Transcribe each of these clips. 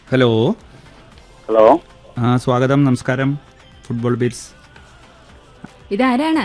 Hello hello ആ സ്വാഗതം നമസ്കാരം ഫുട്ബോൾ ബീറ്റ്സ് ഇതാരാണ്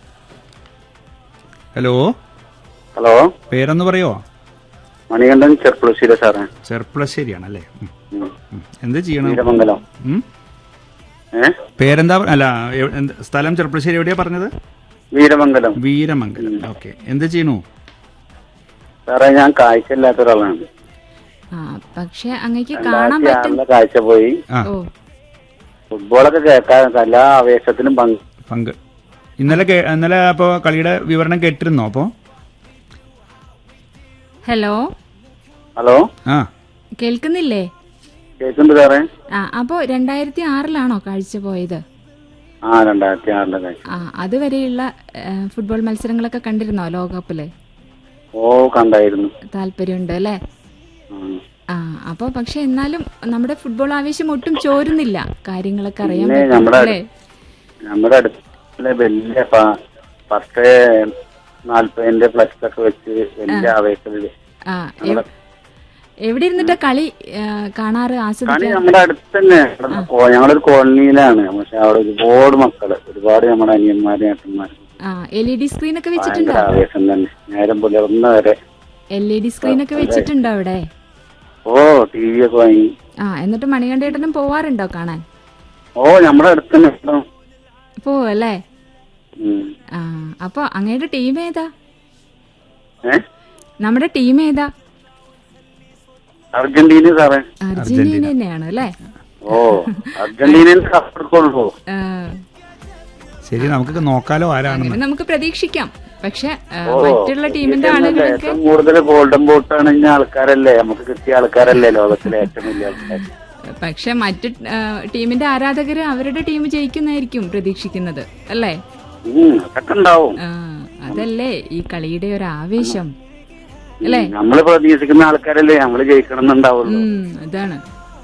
ഹലോ ഹലോ പേരെന്ന് പറയോ മണികണ്ഠൻ ചെർപ്പുളശ്ശേരി സാറേ ചെർപ്പുളശ്ശേരിയാണല്ലേ ഉം, ഉം. ഉം. എന്ത് ചെയ്യണം വീരമംഗലം ഉം? ഏ പേരെന്താ അല്ല എവ്- എന്ത് സ്ഥലം ചെർപ്പുളശ്ശേരി എവിടെയാ പറഞ്ഞത് വീരമംഗലം വീരമംഗലം ഓക്കെ എന്ത് ചെയ്യണു സാറേ ഞാൻ കാഴ്ചയില്ലാത്ത ഒരാളാണ് ആ പക്ഷെ അങ്ങക്ക് കാണാൻ രണ്ടായിരത്തി പറ്റും ആറിലെ കാഴ്ച പോയി ആ ഓ ഫുട്ബോളൊക്കെ കേൾക്കാൻ എല്ലാ ആവേശത്തിലും പങ്ക് പങ്ക് ഇന്നലെ കേ- ഇന്നലെ അപ്പോൾ കളിയുടെ വിവരണം കേട്ടിരുന്നോ അപ്പോൾ ഹലോ ഹലോ ആ കേൾക്കുന്നില്ലേ കേൾക്കുന്നുണ്ട് സാറേ ആ അപ്പോ രണ്ടായിരത്തി ആറിലാണോ കാഴ്ച പോയത് ആ രണ്ടായിരത്തി ആറിലെ കാഴ്ച ആ അതുവരെയുള്ള ഏ, ഫുട്ബോൾ മത്സരങ്ങളൊക്കെ കണ്ടിരുന്നോ ലോകകപ്പില് ഓ കണ്ടായിരുന്നു താല്പര്യമുണ്ട് അല്ലേ ഉം. ആ അപ്പൊ പക്ഷെ എന്നാലും നമ്മുടെ ഫുട്ബോൾ ആവേശം ഒട്ടും ചോരുന്നില്ല കാര്യങ്ങളൊക്കെ അറിയാൻ പിന്നെ പറ്റും നമ്മുടെ അല്ലേ നമ്മുടെ അടുത്തിലെ വലിയ പ- പത്ത് നാല്പതിന്റെ ഫ്ലക്സ് ഒക്കെ വെച്ച് വലിയ ആവേശത്തില് ആ എവ്- എവിടെ ഇരുന്നിട്ടാ കളി ഏ, കാണാറ് കളി ആസ്വദിക്കാൻ നമ്മുടെ അടുത്ത് തന്നെ ഇവിടെ കോ- ഞങ്ങളൊരു കോളനിയിലാണ് പക്ഷെ അവിടെ ഒരുപാട് മക്കള് ഒരുപാട് നമ്മുടെ അനിയന്മാരും ഏട്ടന്മാരും ആ എൽ ഇ ഡി സ്ക്രീൻ ഒക്കെ വെച്ചിട്ടുണ്ടോ ഭയങ്കര ആവേശം തന്നെ നേരം പുലർന്ന വരെ എൽ ഇ ഡി സ്ക്രീൻ ഒക്കെ വെച്ചിട്ടുണ്ടോ അവിടെ ഓ ടി വി ഒക്കെ വാങ്ങി ആ എന്നിട്ട് മണികണ്ഠേട്ടനും പോവാറുണ്ടോ കാണാൻ ഓ നമ്മുടെ അടുത്ത് തന്നെ ഉണ്ട്. പോവല്ലേ ഉം. ആ അപ്പൊ അങ്ങയുടെ ടീം ഏതാ ഏ നമ്മുടെ ടീം ഏതാ അർജന്റീന സാറേ അർജന്റീന തന്നെയാണ് അല്ലേ ഓ അർജന്റീനയിൽ കപ്പെടുക്കുള്ളൂ ആ, ശരി നമുക്ക് നോക്കാലോ ആരാണെന്ന് അങ്ങനെ നമുക്ക് പ്രതീക്ഷിക്കാം പക്ഷെ ആ, ഓ മറ്റുള്ള ടീമിന്റെ ഇതിനൊക്കെ ആളുകളൊക്കെ ഏറ്റവും കൂടുതൽ ഗോൾഡൻ ബോട്ട് അണിഞ്ഞ ആൾക്കാരല്ലേ നമുക്ക് കിട്ടിയ ആൾക്കാരല്ലേ ലോകത്തിലെ ഏറ്റവും വലിയ ആൾക്കാർ പക്ഷെ മറ്റു ആ, ടീമിന്റെ ആരാധകര് അവരുടെ ടീം ജയിക്കുന്നതായിരിക്കും പ്രതീക്ഷിക്കുന്നത് അല്ലേ ഉം, അതൊക്കെ ഉണ്ടാവും ആ, അതല്ലേ ഈ കളിയുടെ ഒരു ആവേശം അല്ലേ നമ്മൾ പ്രതീക്ഷിക്കുന്ന ആൾക്കാരല്ലേ നമ്മള് ജയിക്കണം എന്നുണ്ടാവുള്ളൂ ഉം, അതാണ്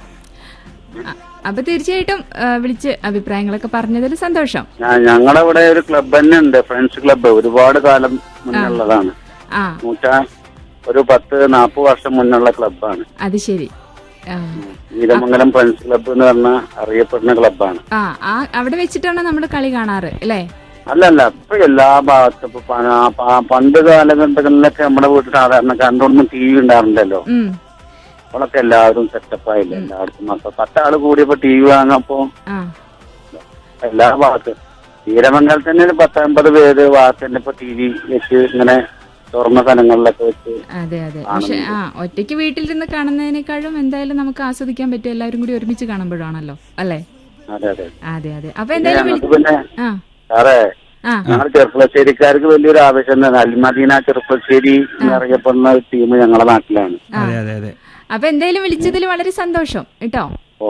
അ- അപ്പൊ തീർച്ചയായിട്ടും ആ, വിളിച്ച് അഭിപ്രായങ്ങളൊക്കെ പറഞ്ഞതിൽ സന്തോഷം ഞാ- ഞങ്ങളുടെ ഇവിടെ ഒരു ക്ലബ് തന്നെ ഉണ്ട് ഫ്രണ്ട്സ് ക്ലബ്ബ് ഒരുപാട് കാലം മുന്നുള്ളതാണ് ആ നൂറ്റാ ഒരു പത്ത് നാപ്പത് വർഷം മുന്നുള്ള ക്ലബ്ബാണ് അത് ശരി ആ വീരമംഗലം ഫ്രണ്ട്സ് ക്ലബ്ബ് എന്ന് പറഞ്ഞ അറിയപ്പെടുന്ന ക്ലബ്ബാണ് ആ ആ അവിടെ വെച്ചിട്ടാണ് നമ്മൾ കളി കാണാറ് അല്ലേ അല്ലല്ല ഇപ്പൊ എല്ലാ ഭാഗത്തും ഇപ്പൊ പ- പ- പണ്ട് കാലഘട്ടങ്ങളിലൊക്കെ നമ്മുടെ വീട്ടിൽ സാധാരണക്കാരൻ്റെ ടി വി ഉണ്ടാറുണ്ടല്ലോ ഉം അപ്പോഴൊക്കെ എല്ലാവരും സെറ്റപ്പ് ആയില്ല എല്ലായിടത്തും മക്കൾ പത്താള് കൂടിയപ്പോ ടി വി വാങ്ങപ്പോ ആ എല്ലാ ഭാഗത്തും വീരമംഗലത്ത് തന്നെ ഒരു പത്തൊമ്പത് പേര് ഭാഗത്ത് തന്നെ ഇപ്പൊ ടി വി വെച്ച് ഇങ്ങനെ തുറന്ന സ്ഥലങ്ങളിലൊക്കെ വെച്ച് അതെ അതെ പക്ഷെ ആ ഒറ്റയ്ക്ക് വീട്ടിലിരുന്ന് കാണുന്നതിനേക്കാളും എന്തായാലും നമുക്ക് ആസ്വദിക്കാൻ പറ്റും എല്ലാവരും കൂടി ഒരുമിച്ച് കാണുമ്പോഴാണല്ലോ അല്ലേ അതെ അതെ അതെ അതെ അപ്പൊ എന്തായാലും ഞങ്ങൾക്ക് വിളി- പിന്നെ ആ സാറേ ആ ഞങ്ങൾ ചെറുപ്പളശ്ശേരിക്കാർക്ക് വലിയൊരു ആവേശം തന്നെ അൽമദീന ചെറുപ്പളശ്ശേരി എന്നറിയപ്പെടുന്ന ടീം ഞങ്ങളുടെ നാട്ടിലാണ് ആ. അതെ അതെ അതെ അപ്പൊ എന്തായാലും വിളിച്ചതിൽ വളരെ സന്തോഷം കേട്ടോ